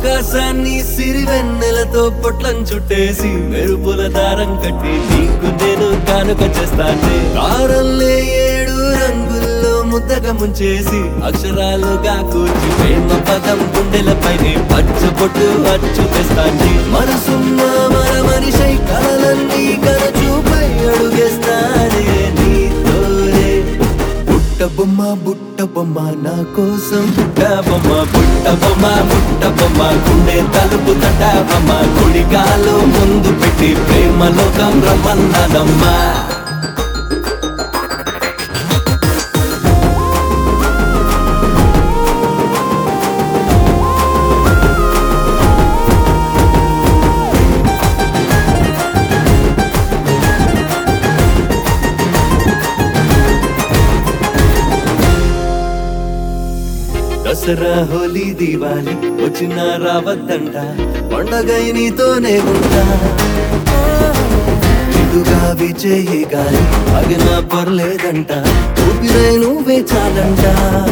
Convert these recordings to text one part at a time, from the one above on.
ఆకాశాన్ని సిరివెన్నెలతో పొట్లం చుట్టేసి మెరుపుల దారం కట్టి నీకు నేను కానుక చేస్తానే కారల్లే ఏడు రంగుల్లో ముద్దగా ముంచేసి అక్షరాలుగా కూర్చి ప్రేమ పదం గుండెలపైనే పచ్చ పొట్టు అచ్చు తెస్తాండి మనసున్న మన మనిషై కలలన్నీ కరచూపై అడుగేస్తానే నీతోనే బుట్ట బొమ్మ బుట్ట బొమ్మ నా కోసం బుట్ట బొమ్మ బుట్ట బొమ్మ బుట్ట బొమ్మ గుండె తలుపు తట బొమ్మ కుడికాలు ముందు పెట్టి ప్రేమ లోకం రమ్మన్నదమ్మా దసరా హోలీ దివాలి వచ్చిన రావద్దంట పండగై నీతోనే ఉంటా ఇటుగా విజయే గాలి అగిన పర్లేదంట ఊపిరై నువ్వే చాలంట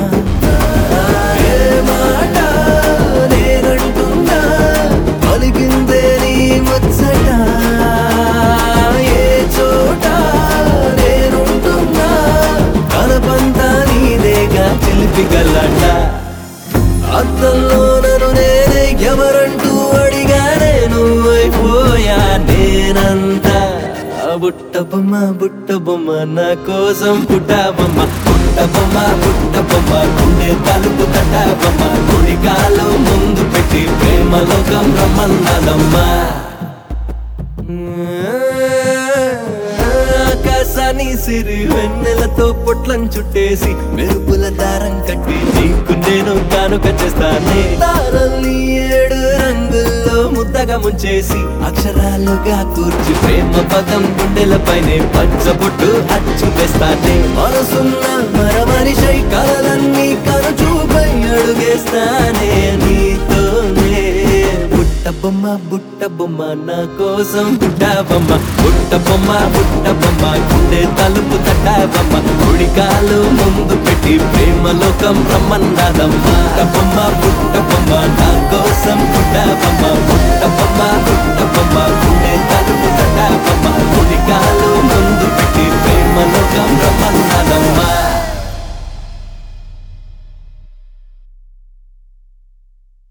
ఏ మాట నేనంటున్నా పలికిందే నీ ముచ్చట ఏ చోట నేనుంటున్నా కలపంతా నీదేగా చిలిపి గల్లంట అద్దంలో నన్ను నేనే ఎవరంటూ అడిగానే నువ్వైపోయా నేనంతా ఆ బుట్ట బొమ్మ బుట్ట బొమ్మ నా కోసం పుట్ట బొమ్మ బుట్ట బొమ్మ బుట్ట బొమ్మ గుండె తలుపు తట బొమ్మ కుడికాలు ముందు పెట్టి ప్రేమ లోకం రమ్మన్నదమ్మా ఆకాశాన్ని సిరి వెన్నెలతో పొట్లం చుట్టేసి మెరుపుల దారం కట్టి నీకు నేను కానుక చేస్తానే దారల్ని ఏడు రంగుల్లో ముద్దగా ముంచేసి అక్షరాలుగా కూర్చి ప్రేమ పదం గుండెలపైనే పచ్చబొట్టు అచ్చు తెస్తానే మనసున్న మర మనిషై కలలన్నీ కనుచూపై అడుగేస్తానే నీతోనే బుట్ట బొమ్మ బుట్ట బొమ్మ నా కోసం బుట్ట బొమ్మ బుట్ట బొమ్మ బుట్ట బొమ్మ గుండె తలుపు తట్ట బొమ్మ కుడికాలు ముందు పెట్టి ప్రేమ లోకం రమ్మన్నదమ్మ బుట్ట బొమ్మ బుట్ట బొమ్మ నా కోసం బుట్ట బొమ్మ బుట్ట బొమ్మ బుట్ట బొమ్మ గుండె తలుపు తట్ట బొమ్మ కుడికాలు